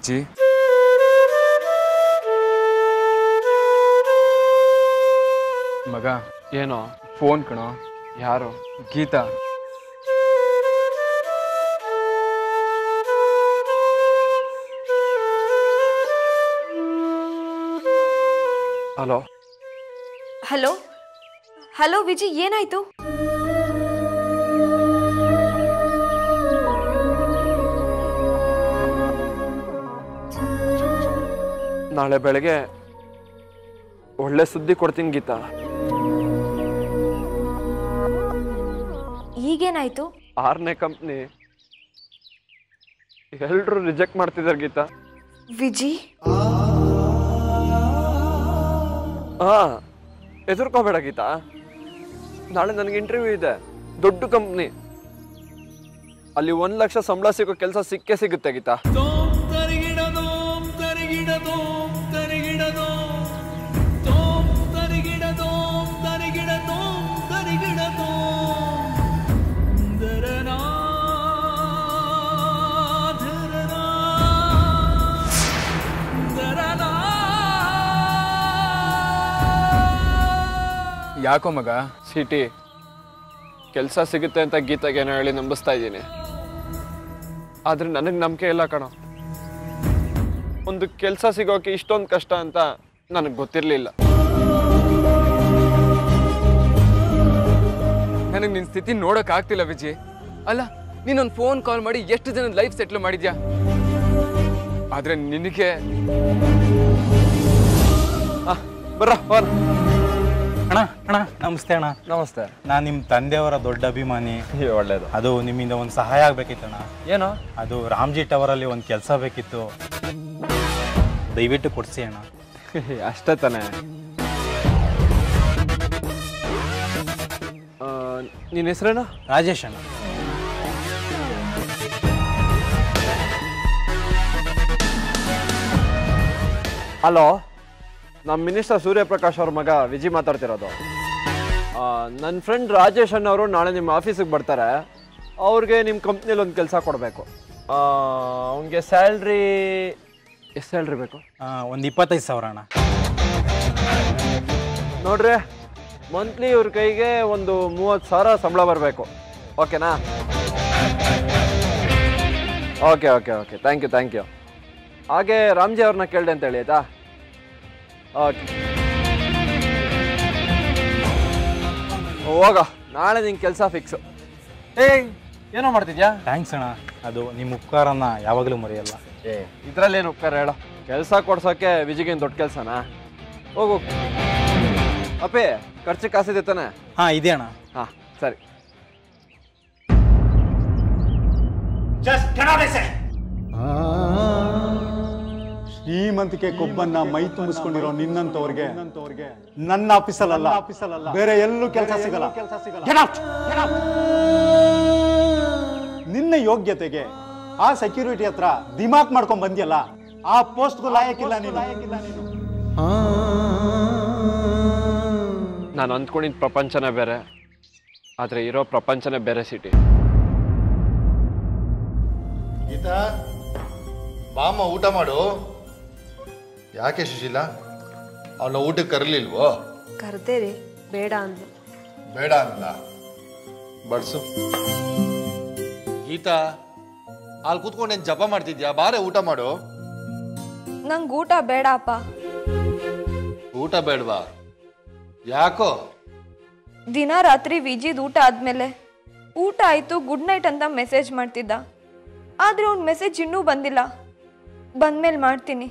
ವಿಜಿ ಮಗ ಏನೋ ಫೋನ್ ಕಣೋ ಯಾರು Geetha hello hello hello Viji ಏನಾಯ್ತು ನಾಳೆ ಬೆಳಗ್ಗೆ ಒಳ್ಳೆ ಸುದ್ದಿ ಕೊಡ್ತೀನಿ ಗೀತಾ ಈಗೇನಾಯ್ತು ಆರನೇ ಕಂಪ್ನಿ ಎಲ್ರು ರಿಜೆಕ್ಟ್ ಮಾಡ್ತಿದ್ದಾರೆ ಗೀತಾ ವಿಜಿ ಹಾ ಹೆದರ್ಕೋಬೇಡ ಗೀತಾ ನಾಳೆ ನನಗೆ ಇಂಟರ್ವ್ಯೂ ಇದೆ ದೊಡ್ಡ ಕಂಪ್ನಿ ಅಲ್ಲಿ ಒಂದ್ ಲಕ್ಷ ಸಂಬಳ ಸಿಗೋ ಕೆಲಸ ಸಿಕ್ಕೇ ಸಿಗುತ್ತೆ ಗೀತಾ ಯಾಕೋ ಮಗ ಸಿಟಿ ಕೆಲಸ ಸಿಗುತ್ತೆ ಅಂತ ಗೀತಾಗೆ ಏನೋ ಹೇಳಿ ನಂಬಿಸ್ತಾ ಇದ್ದೀನಿ ಆದ್ರೆ ನನಗೆ ನಂಬಿಕೆ ಇಲ್ಲ ಕಣೋ ಒಂದು ಕೆಲಸ ಸಿಗೋಕೆ ಇಷ್ಟೊಂದು ಕಷ್ಟ ಅಂತ ನನಗೆ ಗೊತ್ತಿರಲಿಲ್ಲ ನನಗೆ ನಿನ್ನ ಸ್ಥಿತಿ ನೋಡಕ್ ಆಗ್ತಿಲ್ಲ ವಿಜಿ ಅಲ್ಲ ನೀನೊಂದು ಫೋನ್ ಕಾಲ್ ಮಾಡಿ ಎಷ್ಟು ಜನದ ಲೈಫ್ ಸೆಟ್ಲ್ ಮಾಡಿದ್ಯಾ ಆದ್ರೆ ನಿನಗೆ ಬರ್ರ ಬರ್ ಅಣ್ಣ ಅಣ್ಣ ನಮಸ್ತೆ ಅಣ್ಣ ನಮಸ್ತೆ ನಾನು ನಿಮ್ಮ ತಂದೆಯವರ ದೊಡ್ಡ ಅಭಿಮಾನಿ ಒಳ್ಳೇದು ಅದು ನಿಮ್ಮಿಂದ ಒಂದು ಸಹಾಯ ಆಗಬೇಕಿತ್ತು ಅಣ್ಣ ಏನೋ ಅದು ರಾಮ್ಜಿ ಟವರಲ್ಲಿ ಒಂದು ಕೆಲಸ ಬೇಕಿತ್ತು ದಯವಿಟ್ಟು ಕೊಡಿಸಿ ಅಣ್ಣ ಅಷ್ಟೇ ತಾನೆ ನಿನ್ನ ಹೆಸರೇನು ರಾಜೇಶ್ ಅಣ್ಣ ಹಲೋ ನಮ್ಮ ಮಿನಿಸ್ಟರ್ ಸೂರ್ಯಪ್ರಕಾಶ್ ಅವ್ರ ಮಗ ವಿಜಿ ಮಾತಾಡ್ತಿರೋದು ನನ್ನ ಫ್ರೆಂಡ್ ರಾಜೇಶ್ ಅನ್ನೋರು ನಾಳೆ ನಿಮ್ಮ ಆಫೀಸಿಗೆ ಬರ್ತಾರೆ ಅವ್ರಿಗೆ ನಿಮ್ಮ ಕಂಪ್ನಿಲಿ ಒಂದು ಕೆಲಸ ಕೊಡಬೇಕು ಅವನಿಗೆ ಸ್ಯಾಲ್ರಿ ಎಷ್ಟು ಸ್ಯಾಲ್ರಿ ಬೇಕು ಒಂದು ಇಪ್ಪತ್ತೈದು ಸಾವಿರ ಅಣ್ಣ ನೋಡ್ರಿ ಮಂತ್ಲಿ ಇವ್ರ ಕೈಗೆ ಒಂದು ಮೂವತ್ತು ಸಾವಿರ ಸಂಬಳ ಬರಬೇಕು ಓಕೆನಾ okay okay okay thank you thank you ಹಾಗೆ ರಾಮ್ಜಿ ಅವ್ರನ್ನ ಕೇಳಿದೆ ಅಂತ ಹೇಳಿ ಆಯ್ತಾ ಓಕೆ ಹೋಗ ನಾಳೆ ನಿಂಗೆ ಕೆಲಸ ಫಿಕ್ಸು ಏಯ್ ಏನೋ ಮಾಡ್ತಿದ್ಯಾ ಥ್ಯಾಂಕ್ಸ್ ಅಣ್ಣ ಅದು ನಿಮ್ಮ ಉಪಕಾರನ ಯಾವಾಗಲೂ ಮರೆಯಲ್ಲ ಏ ಇದ್ರಲ್ಲೇನು ಉಪಕಾರ ಹೇಳೋ ಕೆಲಸ ಕೊಡ್ಸೋಕ್ಕೆ ವಿಜಿಗೇನು ದೊಡ್ಡ ಕೆಲಸನಾ ಹೋಗು ಅಪ್ಪೇ ಖರ್ಚು ಕಾಸಿದೆ ತಾನೆ ಹಾಂ ಇದೆ ಅಣ್ಣ ಹಾಂ ಸರಿ ಶ್ರೀಮಂತಿಕೆ ಕೊಬ್ಬನ್ನ ಮೈ ತುಂಬಿಸ್ಕೊಂಡಿರೋ ನಿನ್ನಂತವ್ರಿಗೆ ನನ್ನ ಆಫೀಸಲ್ಲ ಆಫೀಸಲ್ಲ ಬೇರೆ ಎಲ್ಲೂ ಕೆಲಸ ಸಿಗಲ್ಲ Get out! ನಿನ್ನ ಯೋಗ್ಯತೆಗೆ ಆ ಸೆಕ್ಯೂರಿಟಿ ಹತ್ರ ದಿಮಾಕ್ ಮಾಡ್ಕೊಂಡ್ ಬಂದ್ಯಲ್ಲ ಆ ಪೋಸ್ಟ್ಗೂ ಲಾಯಕ್ಕಿಲ್ಲ ನೀನು ನಾನು ಅಂದ್ಕೊಂಡಿದ್ದ ಪ್ರಪಂಚನೇ ಬೇರೆ ಆದರೆ ಇರೋ ಪ್ರಪಂಚನೇ ಬೇರೆ ಸಿಟಿ ಗೀತಾ ಬಾಮ್ಮ ಊಟ ಮಾಡು ಯಾಕೆ ಸುಶೀಲ ಅವಳ ಊಟಕ್ಕೆ ಕರಲಿಲ್ವೋ ಕರ್ದೆ ರೀ ಬೇಡ ಅಂದ್ಲು ಬೇಡ ಅಂದ ಬಡ್ಸು ಗೀತಾ ಅಲ್ಲಿ ಕೂತ್ಕೊಂಡು ಏನು ಜಪ ಮಾಡ್ತಿದ್ಯಾ ಬಾರೆ ಊಟ ಮಾಡು ನಂಗೆ ಊಟ ಬೇಡ ಅಪ್ಪ ಊಟ ಬೇಡವಾ ಯಾಕೋ ದಿನ ರಾತ್ರಿ ವಿಜಿದ್ ಊಟ ಆದ್ಮೇಲೆ ಊಟ ಆಯ್ತು ಗುಡ್ ನೈಟ್ ಅಂತ ಮೆಸೇಜ್ ಮಾಡ್ತಿದ್ದ ಆದ್ರೆ ಅವ್ನ ಮೆಸೇಜ್ ಇನ್ನೂ ಬಂದಿಲ್ಲ ಬಂದ್ಮೇಲೆ ಮಾಡ್ತೀನಿ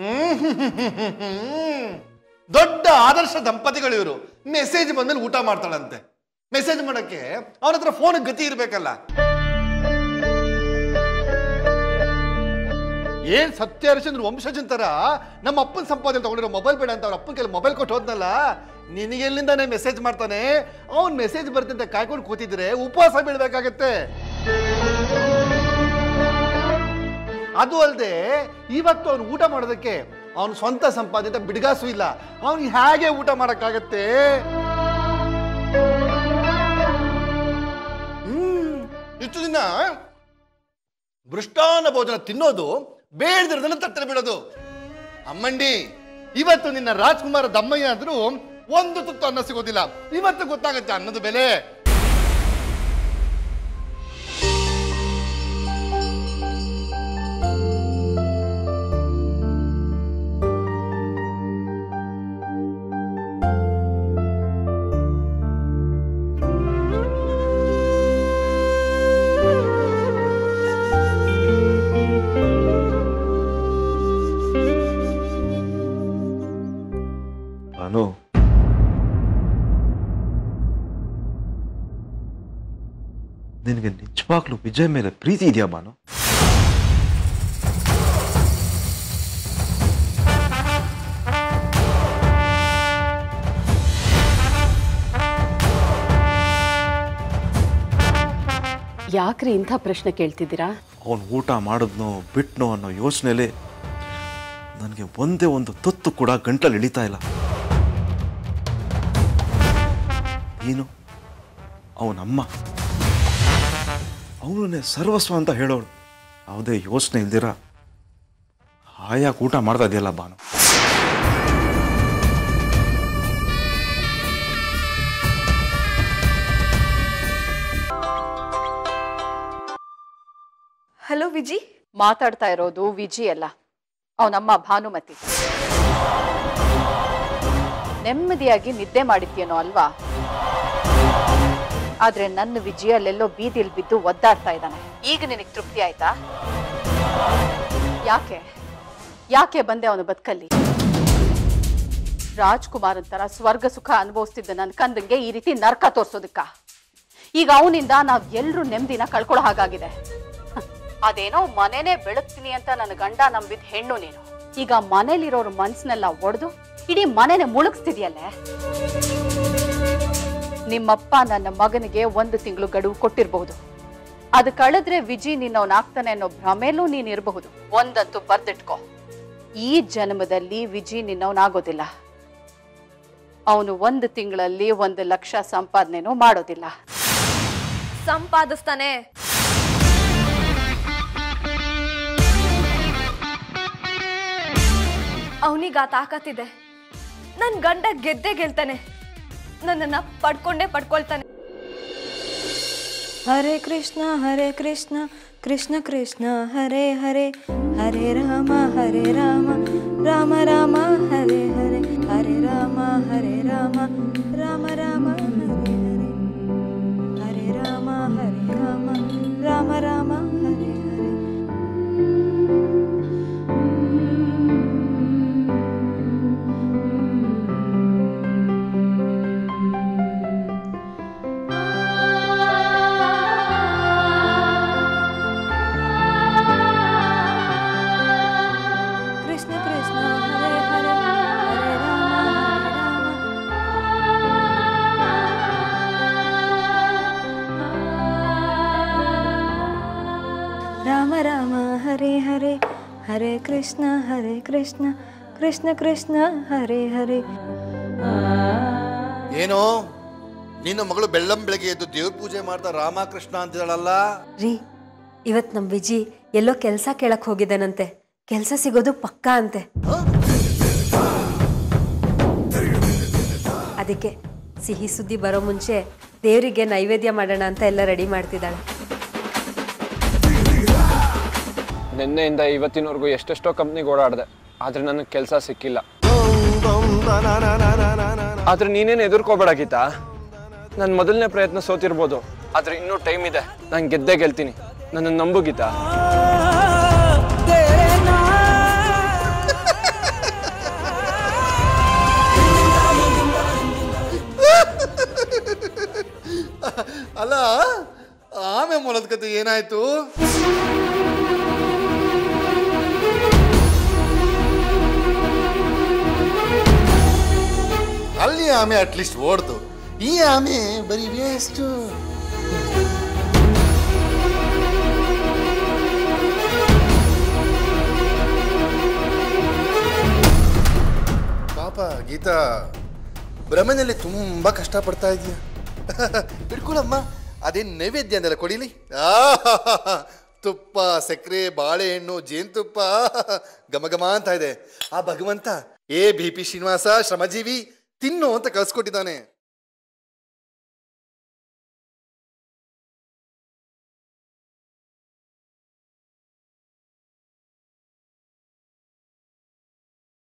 ದೊಡ್ಡ ಆದರ್ಶ ದಂಪತಿಗಳು ಇವರು ಮೆಸೇಜ್ ಬಂದ್ಮೇಲೆ ಊಟ ಮಾಡ್ತಾಳಂತೆ ಮೆಸೇಜ್ ಮಾಡಕ್ಕೆ ಅವನ ಹತ್ರ ಫೋನ್ ಗತಿ ಇರ್ಬೇಕಲ್ಲ ಏನ್ ಸತ್ಯ ಹರಿಶ್ಚಂದ್ರ ವಂಶಜನ್ ತರ ನಮ್ಮ ಅಪ್ಪನ ಸಂಪಾದನೆ ತಗೊಂಡಿರೋ ಮೊಬೈಲ್ ಬೇಡ ಅಂತ ಅವ್ರ ಅಪ್ಪನ ಕೈಲಿ ಮೊಬೈಲ್ ಕೊಟ್ಟು ಹೋದ್ನಲ್ಲ ನಿನಗೆ ಎಲ್ಲಿಂದಾನೆ ಮೆಸೇಜ್ ಮಾಡ್ತಾನೆ ಅವ್ನ್ ಮೆಸೇಜ್ ಬರ್ತಂತ ಕಾಯ್ಕೊಂಡು ಕೂತಿದ್ರೆ ಉಪವಾಸ ಬೀಳ್ಬೇಕಾಗತ್ತೆ ಅದು ಅಲ್ಲದೆ ಇವತ್ತು ಅವನು ಊಟ ಮಾಡೋದಕ್ಕೆ ಅವನ ಸ್ವಂತ ಸಂಪಾದಿತ ಬಿಡ್ಗಾಸು ಇಲ್ಲ ಅವನಿಗೆ ಹೇಗೆ ಊಟ ಮಾಡಕ್ಕಾಗತ್ತೆ ಹ್ಮ್ ಇಷ್ಟು ದಿನ ಮೃಷ್ಟಾನ್ನ ಭೋಜನ ತಿನ್ನೋದು ಬೇಡದಿರೋದನ್ನ ತಟ್ಟಲೆ ಬಿಡೋದು ಅಮ್ಮಂಡಿ ಇವತ್ತು ನಿನ್ನ ರಾಜ್ಕುಮಾರ ದಮ್ಮಯ್ಯ ಆದ್ರೂ ಒಂದು ತುತ್ತು ಅನ್ನ ಸಿಗೋದಿಲ್ಲ ಇವತ್ತು ಗೊತ್ತಾಗತ್ತೆ ಅನ್ನದ ಬೆಲೆ ಭಾನು ನಿನಗೆ ನಿಜವಾಗ್ಲೂ ವಿಜಯ್ ಮೇಲೆ ಪ್ರೀತಿ ಇದೆಯಾ ಭಾನು ಯಾಕ್ರಿ ಇಂಥ ಪ್ರಶ್ನೆ ಕೇಳ್ತಿದ್ದೀರಾ ಅವನು ಊಟ ಮಾಡಿದ್ನೋ ಬಿಟ್ನೋ ಅನ್ನೋ ಯೋಚನೆಯಲ್ಲಿ ನನಗೆ ಒಂದೇ ಒಂದು ತುತ್ತು ಕೂಡ ಗಂಟಲು ಇಳಿತಾ ಇಲ್ಲ ನೀನು ಅವನಮ್ಮ ಅವನನ್ನೇ ಸರ್ವಸ್ವ ಅಂತ ಹೇಳೋಳು ಯಾವುದೇ ಯೋಚನೆ ಇಲ್ದಿರ ಹಾಯಾಗಿ ಊಟ ಮಾಡ್ತಾ ಇದೆಯಲ್ಲ ಬಾನು ಹಲೋ ವಿಜಿ ಮಾತಾಡ್ತಾ ಇರೋದು ವಿಜಿ ಅಲ್ಲ ಅವನಮ್ಮ ಭಾನುಮತಿ ನೆಮ್ಮದಿಯಾಗಿ ನಿದ್ದೆ ಮಾಡಿದ್ಯೇನೋ ಅಲ್ವಾ ಆದ್ರೆ ನನ್ನ ವಿಜಯ ಅಲ್ಲೆಲ್ಲೋ ಬೀದಿಲ್ ಬಿದ್ದು ಒದ್ದಾಡ್ತಾ ಇದ್ದಾನೆ ಈಗ ನಿನಗೆ ತೃಪ್ತಿ ಆಯ್ತಾ ಯಾಕೆ ಯಾಕೆ ಬಂದೆ ಅವನ ಬದುಕಲ್ಲಿ ರಾಜ್ಕುಮಾರ್ ಅಂತರ ಸ್ವರ್ಗ ಸುಖ ಅನುಭವಿಸ್ತಿದ್ದ ನನ್ನ ಕಂದಂಗೆ ಈ ರೀತಿ ನರ್ಕ ತೋರ್ಸೋದಕ್ಕ ಈಗ ಅವನಿಂದ ನಾವ್ ಎಲ್ರೂ ನೆಮ್ಮದಿನ ಕಳ್ಕೊಳ್ಳೋ ಹಾಗಾಗಿದೆ ಹ, ಅದೇನೋ ಮನೆನೇ ಬೆಳಗ್ತೀನಿ ಅಂತ ನನ್ನ ಗಂಡ ನಂಬಿದ ಹೆಣ್ಣು ನೀನು ಈಗ ಮನೇಲಿರೋರ್ ಮನ್ಸನ್ನೆಲ್ಲ ಒಡೆದು ಇಡೀ ಮನೆನೆ ಮುಳುಗಿಸ್ತಿದ್ಯಲ್ಲೇ ನಿಮ್ಮಪ್ಪ ನನ್ನ ಮಗನಿಗೆ ಒಂದು ತಿಂಗಳು ಗಡುವು ಕೊಟ್ಟಿರಬಹುದು ಅದು ಕಳೆದ್ರೆ ವಿಜಿ ನಿನ್ನವನಾಗ್ತಾನೆ ಅನ್ನೋ ಭ್ರಮೆಲೂ ನೀನ್ ಇರಬಹುದು ಒಂದಂತೂ ಬರ್ದಿಟ್ಕೋ ಈ ಜನ್ಮದಲ್ಲಿ ವಿಜಿ ನಿನ್ನವನಾಗೋದಿಲ್ಲ ಅವನು ಒಂದು ತಿಂಗಳಲ್ಲಿ ಒಂದು ಲಕ್ಷ ಸಂಪಾದನೆನೂ ಮಾಡೋದಿಲ್ಲ ಸಂಪಾದಿಸ್ತಾನೆ ಅವನಿಗ ಆ ತಾಕತ್ತಿದೆ ನನ್ನ ಗಂಡ ಗೆದ್ದೆ ಗೆಲ್ತಾನೆ ನನ್ನನ್ನ ಪಡ್ಕೊಂಡೇ ಪಡ್ಕೊಳ್ತಾನೆ ಹರೇ ಕೃಷ್ಣ ಹರೇ ಕೃಷ್ಣ ಕೃಷ್ಣ ಕೃಷ್ಣ ಹರೇ ಹರೇ ಹರೇ ರಾಮ ಹರೇ ರಾಮ ರಾಮ ರಾಮ ಹರೇ ಹರೇ ಹರೇ ರಾಮ ಹರೇ ರಾಮ ರಾಮ ರಾಮ ಹರೇ ಹರೇ ಹರೇ ರಾಮ ಹರೇ ರಾಮ ರಾಮ ರಾಮ ಹರೇ ಹರೇ ಕೃಷ್ಣ ಕೃಷ್ಣ ಹರೇ ಹರೇ ಹರೇ ರಾಮ ಹರೇ ರಾಮ ರಾಮ ರಾಮ ಹರೇ ಹರೇ ಹರೇ ಕೃಷ್ಣ ಹರೇ ಕೃಷ್ಣ ಕೃಷ್ಣ ಕೃಷ್ಣ ಹರೇ ಹರೇ ಏನೋ ನಿನ್ನ ಮಗಳು ಬೆಳ್ಳಂ ಬೆಳಗ್ಗೆ ಎದ್ದು ದೇವ್ರ ಪೂಜೆ ಮಾಡ್ತಾ ರಾಮಕೃಷ್ಣ ಅಂತಿದ್ದಾಳಲ್ಲ ರೀ ಇವತ್ ನಮ್ ವಿಜಿ ಎಲ್ಲೋ ಕೆಲ್ಸ ಕೇಳಕ್ ಹೋಗಿದ್ದಾನಂತೆ ಕೆಲ್ಸ ಸಿಗೋದು ಪಕ್ಕಾ ಅಂತೆ ಅದಕ್ಕೆ ಸಿಹಿ ಸುದ್ದಿ ಬರೋ ಮುಂಚೆ ದೇವರಿಗೆ ನೈವೇದ್ಯ ಮಾಡೋಣ ಅಂತ ಎಲ್ಲ ರೆಡಿ ಮಾಡ್ತಿದ್ದಾಳೆ ನಿನ್ನೆಯಿಂದ ಇವತ್ತಿನವರೆಗೂ ಎಷ್ಟೆಷ್ಟೋ ಕಂಪ್ನಿಗೆ ಓಡಾಡಿದೆ ಆದ್ರೆ ನನಗೆ ಕೆಲಸ ಸಿಕ್ಕಿಲ್ಲ ಆದ್ರೆ ನೀನೇನು ಎದುರ್ಕೋಬೇಡ ಗೀತಾ ನನ್ನ ಮೊದಲನೇ ಪ್ರಯತ್ನ ಸೋತಿರ್ಬೋದು ಆದ್ರೆ ಇನ್ನೂ ಟೈಮ್ ಇದೆ ನಾನು ಗೆದ್ದೇ ಗೆಲ್ತೀನಿ ನನ್ನ ನಂಬು ಗೀತಾ ಅಲ್ಲ ಆಮೆ ಮೊಲದ ಕತೆ ಏನಾಯ್ತು ಅಲ್ಲಿ ಆಮೆ ಅಟ್ಲೀಸ್ಟ್ ಓಡ್ತು ಈ ಆಮೆ ಬರೀ ವೇಸ್ಟ್ ಪಾಪ ಗೀತಾ ಭ್ರಮೆನಲ್ಲಿ ತುಂಬಾ ಕಷ್ಟಪಡ್ತಾ ಇದೆಯಾ ಹಿಡ್ಕೊಳಮ್ಮ ಅದೇನು ನೈವೇದ್ಯ ಅಂದಲ್ಲ ಕೊಡಿಲಿ ಆಹಾಹಾಹಾ. ತುಪ್ಪ ಸಕ್ಕರೆ ಬಾಳೆಹಣ್ಣು ಜೇನುತುಪ್ಪ ಘಮ ಘಮ ಅಂತ ಇದೆ ಆ ಭಗವಂತ ಏ ಬಿ ಪಿ ಶ್ರೀನಿವಾಸ ಶ್ರಮಜೀವಿ ತಿನ್ನು ಅಂತ ಕಳ್ಸ್ಕೊಟ್ಟಿದ್ದಾನೆ